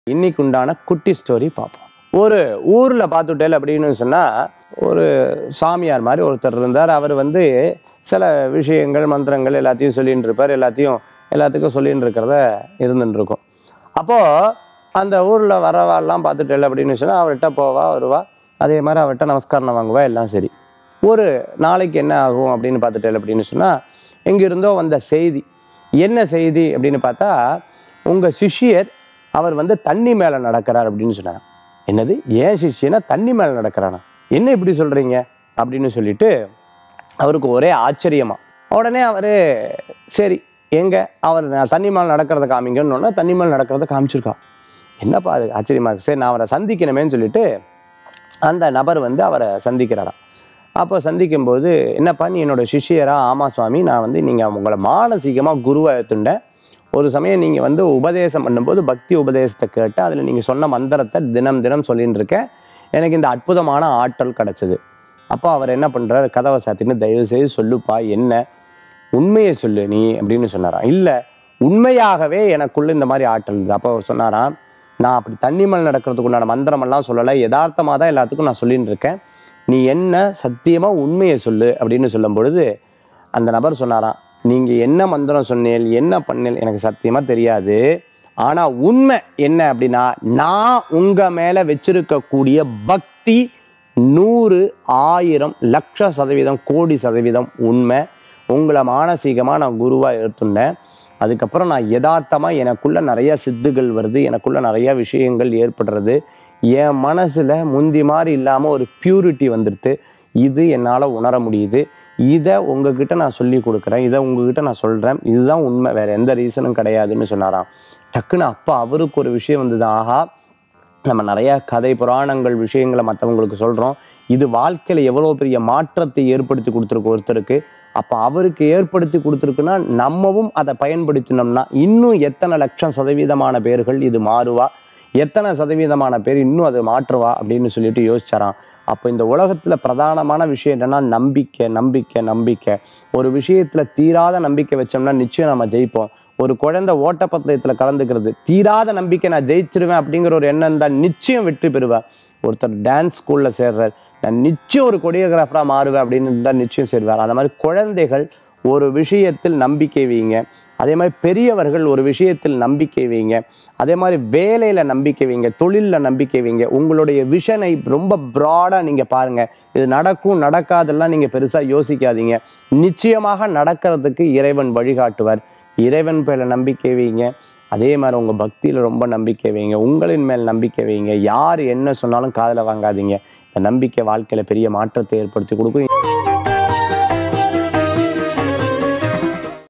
இன்னைக்கு உண்டான குட்டி ஸ்டோரி பார்ப்போம் ஒரு ஊரில் பார்த்துட்டேல் அப்படின்னு சொன்னால் ஒரு சாமியார் மாதிரி ஒருத்தர் இருந்தார் அவர் வந்து சில விஷயங்கள் மந்திரங்கள் எல்லாத்தையும் சொல்லின்னு இருப்பார் எல்லாத்தையும் எல்லாத்துக்கும் சொல்லின்னு இருக்கிறத இருந்துட்டு இருக்கும் அப்போது அந்த ஊரில் வரவாள்லாம் பார்த்துட்டேல் அப்படின்னு சொன்னால் அவர்கிட்ட போவா வருவா அதே மாதிரி அவர்கிட்ட நமஸ்காரம் வாங்குவா எல்லாம் சரி ஒரு நாளைக்கு என்ன ஆகும் அப்படின்னு பார்த்துட்டேன் அப்படின்னு சொன்னால் எங்கிருந்தோ வந்த செய்தி என்ன செய்தி அப்படின்னு பார்த்தா உங்கள் சிஷ்யர் அவர் வந்து தண்ணி மேலே நடக்கிறார் அப்படின்னு சொன்னாங்க என்னது ஏன் சிஷ்யனா தண்ணி மேலே நடக்கிறானா என்ன இப்படி சொல்கிறீங்க அப்படின்னு சொல்லிட்டு அவருக்கு ஒரே ஆச்சரியமா உடனே அவர் சரி எங்க அவர் நான் தண்ணி மேலே நடக்கிறத காமிங்கன்னு சொன்னா, தண்ணி மேலே நடக்கிறத காமிச்சிருக்கா என்னப்பா அது ஆச்சரியமா இருக்கு சரி நான் அவரை சந்திக்கணுமேன்னு சொல்லிட்டு அந்த நபர் வந்து அவரை சந்திக்கிறாராம் அப்போ சந்திக்கும்போது என்னப்பா நீ என்னோட சிஷ்யரா ஆமாம் சுவாமி நான் வந்து நீங்கள் உங்களை மானசீகமாக குருவை எடுத்துட்டேன் ஒரு சமயம் நீங்கள் வந்து உபதேசம் பண்ணும்போது பக்தி உபதேசத்தை கேட்டு அதில் நீங்கள் சொன்ன மந்திரத்தை தினம் தினம் சொல்லின்னு இருக்கேன் எனக்கு இந்த அற்புதமான ஆற்றல் கிடச்சிது அப்போ அவர் என்ன பண்ணுறாரு கதவை சாத்தின்னு தயவு செய்து சொல்லுப்பா என்ன உண்மையை சொல்லு நீ அப்படின்னு சொன்னாராம் இல்லை உண்மையாகவே எனக்குள்ள இந்த மாதிரி ஆற்றல் இருக்குது அப்போ அவர் சொன்னாராம் நான் அப்படி தண்ணி மேல் நடக்கிறதுக்கு உண்டான மந்திரமெல்லாம் சொல்லலை யதார்த்தமாக தான் எல்லாத்துக்கும் நான் சொல்லின்னு இருக்கேன் நீ என்ன சத்தியமாக உண்மையை சொல்லு அப்படின்னு சொல்லும் பொழுது அந்த நபர் சொன்னாராம் நீங்கள் என்ன மந்திரம் சொன்னீல் என்ன பண்ணீல் எனக்கு சத்தியமாக தெரியாது ஆனால் உண்மை என்ன அப்படின்னா நான் உங்கள் மேலே வச்சிருக்கக்கூடிய பக்தி நூறு ஆயிரம் லட்ச சதவீதம் கோடி சதவீதம் உண்மை உங்களை மானசீகமாக நான் குருவாக எடுத்துட்டேன் அதுக்கப்புறம் நான் யதார்த்தமாக எனக்குள்ள நிறைய சித்துகள் வருது எனக்குள்ள நிறைய விஷயங்கள் ஏற்படுறது என் மனசில் முந்தி மாதிரி இல்லாமல் ஒரு பியூரிட்டி வந்துடுது இது என்னால் உணர முடியுது இதை உங்ககிட்ட நான் சொல்லி கொடுக்குறேன் இதை உங்ககிட்ட நான் சொல்கிறேன் இதுதான் உண்மை வேறு எந்த ரீசனும் கிடையாதுன்னு சொன்னாராம் டக்குன்னு அப்போ அவருக்கு ஒரு விஷயம் வந்தது ஆஹா நம்ம நிறைய கதை புராணங்கள் விஷயங்களை மற்றவங்களுக்கு சொல்கிறோம் இது வாழ்க்கையில் எவ்வளோ பெரிய மாற்றத்தை ஏற்படுத்தி கொடுத்துருக்கு ஒருத்தருக்கு அப்போ அவருக்கு ஏற்படுத்தி கொடுத்துருக்குன்னா நம்மவும் அதை பயன்படுத்தினோம்னா இன்னும் எத்தனை லட்சம் சதவீதமான பேர்கள் இது மாறுவா எத்தனை சதவீதமான பேர் இன்னும் அதை மாற்றுவா அப்படின்னு சொல்லிட்டு யோசிச்சாராம் அப்போ இந்த உலகத்தில் பிரதானமான விஷயம் என்னன்னா நம்பிக்கை நம்பிக்கை நம்பிக்கை ஒரு விஷயத்தில் தீராத நம்பிக்கை வச்சோம்னா நிச்சயம் நம்ம ஜெயிப்போம் ஒரு குழந்தை ஓட்டப்பந்தயத்தில் கலந்துக்கிறது தீராத நம்பிக்கை நான் ஜெயிச்சிருவேன் அப்படிங்கிற ஒரு எண்ணம் தான் நிச்சயம் வெற்றி பெறுவேன் ஒருத்தர் டான்ஸ் ஸ்கூலில் சேர்றார் நான் நிச்சயம் ஒரு கொரியோகிராஃபராக மாறுவேன் அப்படின்னு தான் நிச்சயம் சேர்வார் அந்த மாதிரி குழந்தைகள் ஒரு விஷயத்தில் நம்பிக்கை வைங்க அதே மாதிரி பெரியவர்கள் ஒரு விஷயத்தில் நம்பிக்கை வைங்க அதே மாதிரி வேலையில் நம்பிக்கை வைங்க தொழிலில் நம்பிக்கை வைங்க உங்களுடைய விஷனை ரொம்ப ப்ராடாக நீங்கள் பாருங்கள் இது நடக்கும் நடக்காதெல்லாம் நீங்கள் பெருசாக யோசிக்காதீங்க நிச்சயமாக நடக்கிறதுக்கு இறைவன் வழிகாட்டுவார் இறைவன் பேர நம்பிக்கை வைங்க அதே மாதிரி உங்கள் பக்தியில் ரொம்ப நம்பிக்கை வைங்க உங்களின் மேல் நம்பிக்கை வைங்க யார் என்ன சொன்னாலும் காதில் வாங்காதீங்க இந்த நம்பிக்கை வாழ்க்கையில் பெரிய மாற்றத்தை ஏற்படுத்தி கொடுக்கும்